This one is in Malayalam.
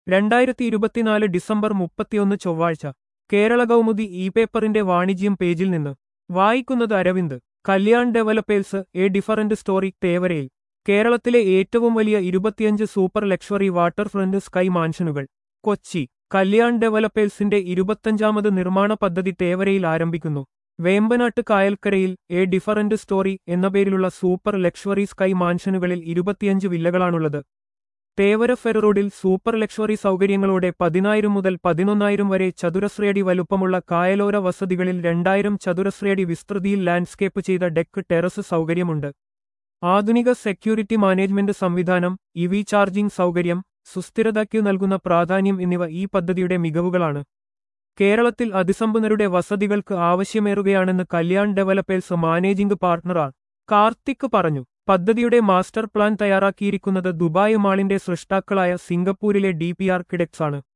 രണ്ടായിരത്തി ഇരുപത്തിനാല് ഡിസംബർ മുപ്പത്തിയൊന്ന് ചൊവ്വാഴ്ച കേരള കൗമുദി ഇ പേപ്പറിന്റെ വാണിജ്യം പേജിൽ നിന്ന് വായിക്കുന്നത് Aravind Kalyan developers a different story തേവരയിൽ കേരളത്തിലെ ഏറ്റവും വലിയ ഇരുപത്തിയഞ്ച് super luxury waterfront sky മാൻഷനുകൾ കൊച്ചി കല്യാൺ ഡെവലപ്പേഴ്സിന്റെ ഇരുപത്തഞ്ചാമത് നിർമ്മാണ പദ്ധതി തേവരയിൽ ആരംഭിക്കുന്നു വേമ്പനാട്ട് കായൽക്കരയിൽ എ ഡിഫറന്റ് സ്റ്റോറി എന്ന പേരിലുള്ള സൂപ്പർ ലക്ഷറി സ്കൈ മാൻഷനുകളിൽ ഇരുപത്തിയഞ്ച് വില്ലകളാണുള്ളത് തേവര ഫെററോഡിൽ സൂപ്പർ ലക്ഷറി സൗകര്യങ്ങളോടെ പതിനായിരം മുതൽ പതിനൊന്നായിരം വരെ ചതുരശ്രയടി വലുപ്പമുള്ള കായലോര വസതികളിൽ രണ്ടായിരം ചതുരശ്രയടി വിസ്തൃതിയിൽ ലാൻഡ്സ്കേപ്പ് ചെയ്ത ഡെക്ക് ടെറസ് സൗകര്യമുണ്ട് ആധുനിക സെക്യൂരിറ്റി മാനേജ്മെന്റ് സംവിധാനം ഇവി ചാർജിംഗ് സൗകര്യം സുസ്ഥിരതയ്ക്കു നൽകുന്ന പ്രാധാന്യം എന്നിവ ഈ പദ്ധതിയുടെ മികവുകളാണ് കേരളത്തിൽ അതിസമ്പന്നരുടെ വസതികൾക്ക് ആവശ്യമേറുകയാണെന്ന് Kalyan developers managing partner R Karthik പറഞ്ഞു പദ്ധതിയുടെ മാസ്റ്റർ പ്ലാൻ തയ്യാറാക്കിയിരിക്കുന്നത് ദുബായ് മാളിന്റെ സൃഷ്ടാക്കളായ സിംഗപ്പൂരിലെ ഡി പി ആർക്കിടെക്ട്സ് ആണ്